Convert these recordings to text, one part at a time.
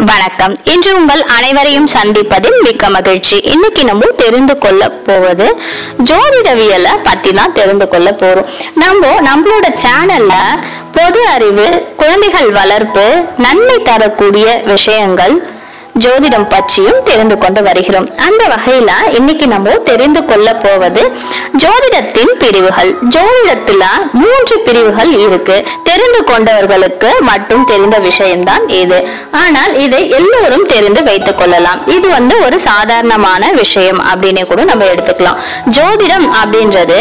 வணக்கம் இன்று உங்கள் அனைவரையும் சந்திப்பதில் மிக்க மகிழ்ச்சி இன்னைக்கு நம்ம தெரிந்து கொள்ள போவது ஜோதிடவியலை பத்தி தான் தெரிந்து கொள்ள போறோம் நம்ம நம்மளோட சேனல்ல பொது அறிவு குழந்தைகள் வளர்ப்பு நன்மை தரக்கூடிய விஷயங்கள் ஜோதிடம் பற்றியும் தெரிந்து கொண்டு வருகிறோம் அந்த வகையில இன்னைக்கு நம்ம தெரிந்து கொள்ள போவது ஜோதிடத்தின் பிரிவுகள் ஜோதிடத்துல மூன்று பிரிவுகள் இருக்கு தெரிந்து கொண்டவர்களுக்கு மட்டும் தெரிந்த விஷயம்தான் இது ஆனால் இதை எல்லோரும் தெரிந்து வைத்துக் கொள்ளலாம் இது வந்து ஒரு சாதாரணமான விஷயம் அப்படின்னு கூட நம்ம எடுத்துக்கலாம் ஜோதிடம் அப்படின்றது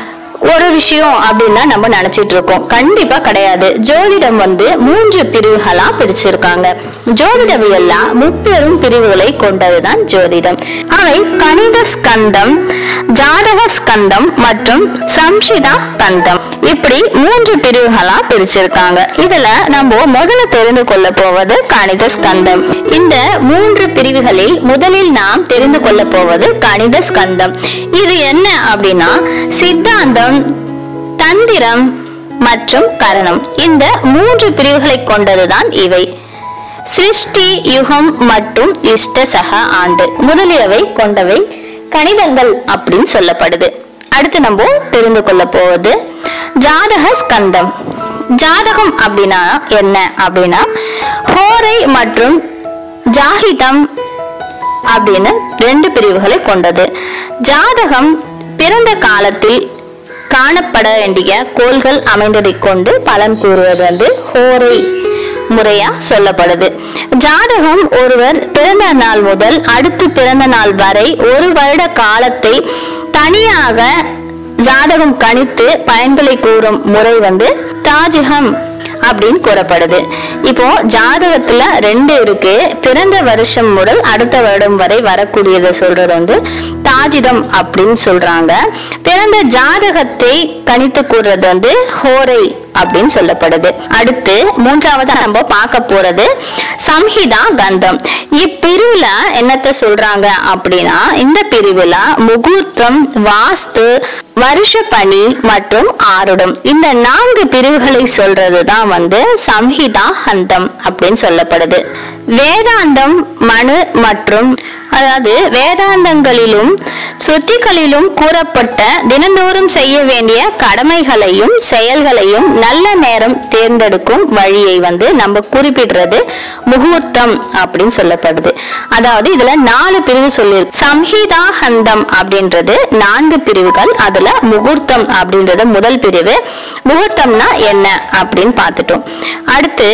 ஒரு விஷயம் அப்படின்னு நம்ம நினைச்சிட்டு இருக்கோம் கண்டிப்பா கிடையாது ஜோதிடம் வந்து மூன்று பிரிவுகளா பிரிச்சிருக்காங்க ஜோதிடவியல்ல முப்பெரும் பிரிவுகளை கொண்டதுதான் ஜோதிடம் அவை கணித ஸ்கந்தம் ஜாதக ஸ்கந்தம் மற்றும் சம்ஷிதா கந்தம் இப்படி மூன்று பிரிவுகளா பிரிச்சிருக்காங்க இதுல நம்ம முதல்ல தெரிந்து கொள்ள போவது கணித ஸ்கந்தம் இந்த மூன்று பிரிவுகளில் முதலில் நாம் தெரிந்து கொள்ள போவது கணித ஸ்கந்தம் இது என்ன அப்படின்னா சித்தாந்தம் தந்திரம் மற்றும் கரணம் இந்த மூன்று பிரிவுகளை கொண்டதுதான் இவை சிருஷ்டி யுகம் மற்றும் இஷ்ட சக ஆண்டு முதலியவை கொண்டவை கணிதங்கள் அப்படின்னு சொல்லப்படுது அடுத்து நம்ம தெரிந்து கொள்ள போவது ஜாதக ஸ்கந்தம் ஜாதகம் அப்படின்னா என்ன அப்படின்னா ஹோரை மற்றும் ஜாகிதம் அப்படின்னு ரெண்டு பிரிவுகளை கொண்டது ஜாதகம் பிறந்த காலத்தில் காணப்பட வேண்டிய கோள்கள் அமைந்ததை கொண்டு பலன் கூறுவது வந்து ஹோரை முறையா சொல்லப்படுது ஜாதகம் ஒருவர் பிறந்த நாள் முதல் அடுத்து பிறந்த நாள் வரை ஒரு வருட காலத்தை தனியாக ஜாதகம் கணித்து பயன்களை கூறும் முறை வந்து தாஜகம் அப்படின்னு கூறப்படுது இப்போ ஜாதகத்துல ரெண்டு இருக்கு பிறந்த வருஷம் முதல் அடுத்த வருடம் வரை வரக்கூடியதை சொல்றது வந்து தாஜிதம் அப்படின்னு சொல்றாங்க பிறந்த ஜாதகத்தை கணித்து கூறுறது வந்து ஹோரை அப்படின்னு சொல்லப்படுது அடுத்து மூன்றாவதா நம்ம பார்க்க போறது சம்ஹிதா கந்தம் இப்பிரிவுல என்னத்த சொல்றாங்க அப்படின்னா இந்த பிரிவுல முகூர்த்தம் வாஸ்து வருஷ பணி மற்றும் ஆருடம் இந்த நான்கு பிரிவுகளை சொல்றதுதான் வந்து சம்ஹிதா ஹந்தம் அப்படின்னு சொல்லப்படுது வேதாந்தம் மனு மற்றும் அதாவது வேதாந்தங்களிலும் சுத்திகளிலும் கூறப்பட்ட தினந்தோறும் செய்ய வேண்டிய கடமைகளையும் செயல்களையும் நல்ல நேரம் தேர்ந்தெடுக்கும் வழியை வந்து நம்ம குறிப்பிடுறது முகூர்த்தம் அப்படின்னு சொல்லப்படுது அதாவது இதுல நாலு பிரிவு சொல்லி சம்ஹிதா ஹந்தம் அப்படின்றது நான்கு பிரிவுகள் அதுல முகூர்த்தம் அப்படின்றது முதல் பிரிவு முகூர்த்தம்னா என்ன அப்படின்னு பார்த்துட்டோம் அடுத்து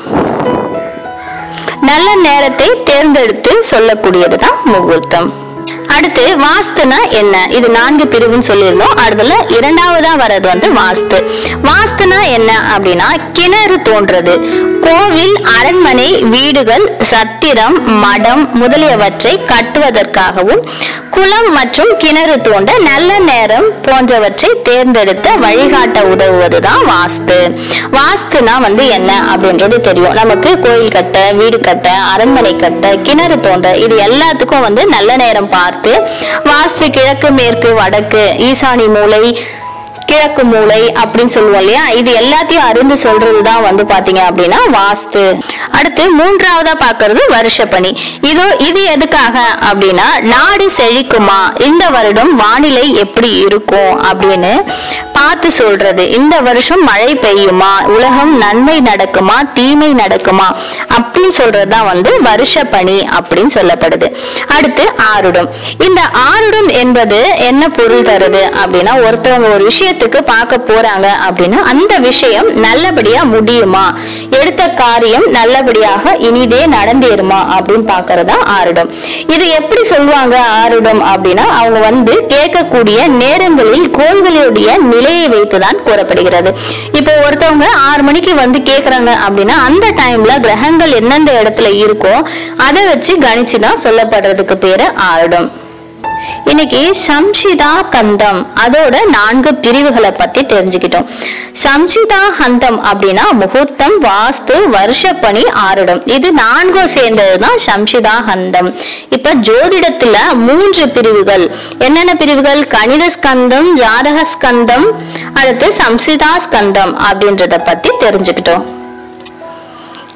நல்ல நேரத்தை தேர்ந்தெடுத்து சொல்லக்கூடியதுதான் முகூர்த்தம் அடுத்து வாஸ்துனா என்ன இது நான்கு பிரிவுன்னு சொல்லியிருந்தோம் அதுல இரண்டாவதா வர்றது வந்து வாஸ்து வாஸ்துனா என்ன அப்படின்னா கிணறு தோன்றது கோவில் அரண்மனை வீடுகள் சத்திரம் மடம் முதலியவற்றை கட்டுவதற்காகவும் குளம் மற்றும் கிணறு தோண்ட நல்ல நேரம் போன்றவற்றை தேர்ந்தெடுத்த வழிகாட்ட உதவுவதுதான் வாஸ்து வாஸ்துனா வந்து என்ன அப்படின்றது தெரியும் நமக்கு கோயில் கட்ட வீடு கட்ட அரண்மனை கட்ட கிணறு தோண்ட இது எல்லாத்துக்கும் வந்து நல்ல நேரம் பார்த்து வாஸ்து கிழக்கு மேற்கு வடக்கு ஈசானி மூலை கிழக்கு மூலை அப்படின்னு சொல்லுவோம் இல்லையா இது எல்லாத்தையும் அறிந்து சொல்றதுதான் வந்து பாத்தீங்க அப்படின்னா வாஸ்து அடுத்து மூன்றாவதா பாக்குறது வருஷப்பணி இது இது எதுக்காக அப்படின்னா நாடு செழிக்குமா இந்த வருடம் வானிலை எப்படி இருக்கும் அப்படின்னு பார்த்து சொல்றது இந்த வருஷம் மழை பெய்யுமா உலகம் நன்மை நடக்குமா தீமை நடக்குமா அப்படின்னு சொல்றதுதான் வந்து வருஷ பணி அப்படின்னு சொல்லப்படுது அடுத்து ஆருடம் இந்த ஆருடம் என்பது என்ன பொருள் தருது அப்படின்னா ஒருத்தவங்க ஒரு விஷயத்துக்கு பார்க்க போறாங்க அப்படின்னா அந்த விஷயம் நல்லபடியா முடியுமா எடுத்த காரியம் நல்லபடியாக இனிதே நடந்தேறுமா அப்படின்னு பாக்குறதா ஆருடம் இது எப்படி சொல்லுவாங்க ஆருடம் அப்படின்னா அவங்க வந்து கேட்கக்கூடிய நேரங்களில் கோள்களுடைய நிலையை வைத்துதான் கூறப்படுகிறது இப்போ ஒருத்தவங்க ஆறு மணிக்கு வந்து கேக்குறாங்க அப்படின்னா அந்த டைம்ல கிரகங்கள் எந்தெந்த இடத்துல இருக்கோ அதை வச்சு கணிச்சுதான் சொல்லப்படுறதுக்கு பேரு ஆருடம் இன்னைக்கு சம்ஷிதா கந்தம் அதோட நான்கு பிரிவுகளை பத்தி தெரிஞ்சுக்கிட்டோம் சம்ஷிதா ஹந்தம் அப்படின்னா முகூர்த்தம் வாஸ்து வருஷப்பணி ஆருடம் இது நான்கும் சேர்ந்ததுதான் சம்ஷிதா ஹந்தம் இப்ப ஜோதிடத்துல மூன்று பிரிவுகள் என்னென்ன பிரிவுகள் கணித ஸ்கந்தம் ஜாதக ஸ்கந்தம் அடுத்து சம்சிதா ஸ்கந்தம் அப்படின்றத பத்தி தெரிஞ்சுக்கிட்டோம்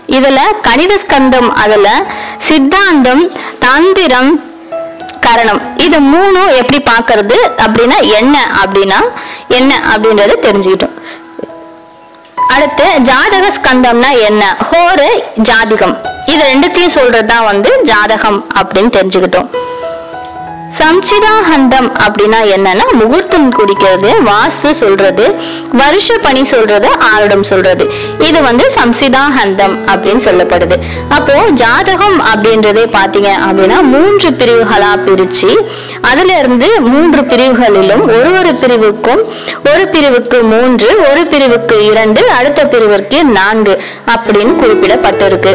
இதுல கணித ஸ்கந்தம் அதுல சித்தாந்தம் தந்திரம் கரணம் இது மூணும் எப்படி பார்க்கிறது அப்படின்னா என்ன அப்படின்னா என்ன அப்படின்றத தெரிஞ்சுக்கிட்டோம் அடுத்து ஜாதக ஸ்கந்தம்னா என்ன ஹோரு ஜாதிகம் இது ரெண்டுத்தையும் சொல்றதுதான் வந்து ஜாதகம் அப்படின்னு தெரிஞ்சுக்கிட்டோம் சம்சிதாஹந்தம் அப்படின்னா என்னன்னா முகூர்த்தம் குறிக்கிறது வாஸ்து சொல்றது வருஷ பணி சொல்றது ஆருடம் சொல்றது இது வந்து சம்சிதாஹந்தம் அப்படின்னு சொல்லப்படுது அப்போ ஜாதகம் அப்படின்றதே பாத்தீங்க அப்படின்னா மூன்று பிரிவுகளா பிரிச்சு அதுல இருந்து மூன்று பிரிவுகளிலும் ஒரு ஒரு பிரிவுக்கும் ஒரு பிரிவுக்கு மூன்று ஒரு பிரிவுக்கு இரண்டு அடுத்த பிரிவிற்கு நான்கு அப்படின்னு குறிப்பிடப்பட்டிருக்கு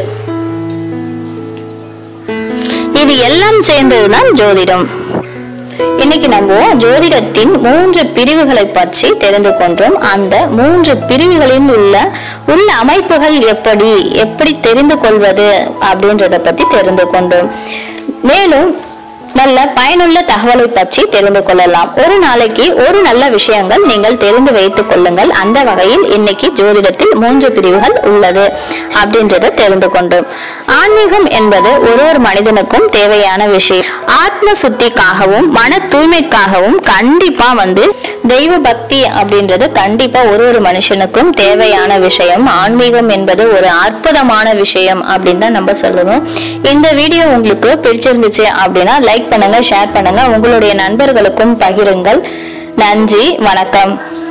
இது எல்லாம் சேர்ந்ததுதான் ஜோதிடம் இன்னைக்கு நம்ம ஜோதிடத்தின் மூன்று பிரிவுகளை பற்றி தெரிந்து கொண்டோம் அந்த மூன்று பிரிவுகளில் உள்ள உள்ள அமைப்புகள் எப்படி எப்படி தெரிந்து கொள்வது அப்படின்றத பத்தி தெரிந்து கொண்டோம் மேலும் நல்ல பயனுள்ள தகவலை பற்றி தெரிந்து கொள்ளலாம் ஒரு நாளைக்கு ஒரு நல்ல விஷயங்கள் நீங்கள் தெரிந்து வைத்துக் கொள்ளுங்கள் அந்த வகையில் இன்னைக்கு ஜோதிடத்தில் மூன்று பிரிவுகள் உள்ளது அப்படின்றத தெரிந்து கொண்டோம் ஆன்மீகம் என்பது ஒரு ஒரு மனிதனுக்கும் தேவையான விஷயம் ஆத்ம சுத்திக்காகவும் மன தூய்மைக்காகவும் கண்டிப்பா வந்து தெய்வ பக்தி அப்படின்றது கண்டிப்பா ஒரு ஒரு மனுஷனுக்கும் தேவையான விஷயம் ஆன்மீகம் என்பது ஒரு அற்புதமான விஷயம் அப்படின்னு தான் நம்ம சொல்லணும் இந்த வீடியோ உங்களுக்கு பிடிச்சிருந்துச்சு அப்படின்னா லைக் பண்ணுங்க ஷேர் பண்ணுங்க உங்களுடைய நண்பர்களுக்கும் பகிருங்கள் நன்றி வணக்கம்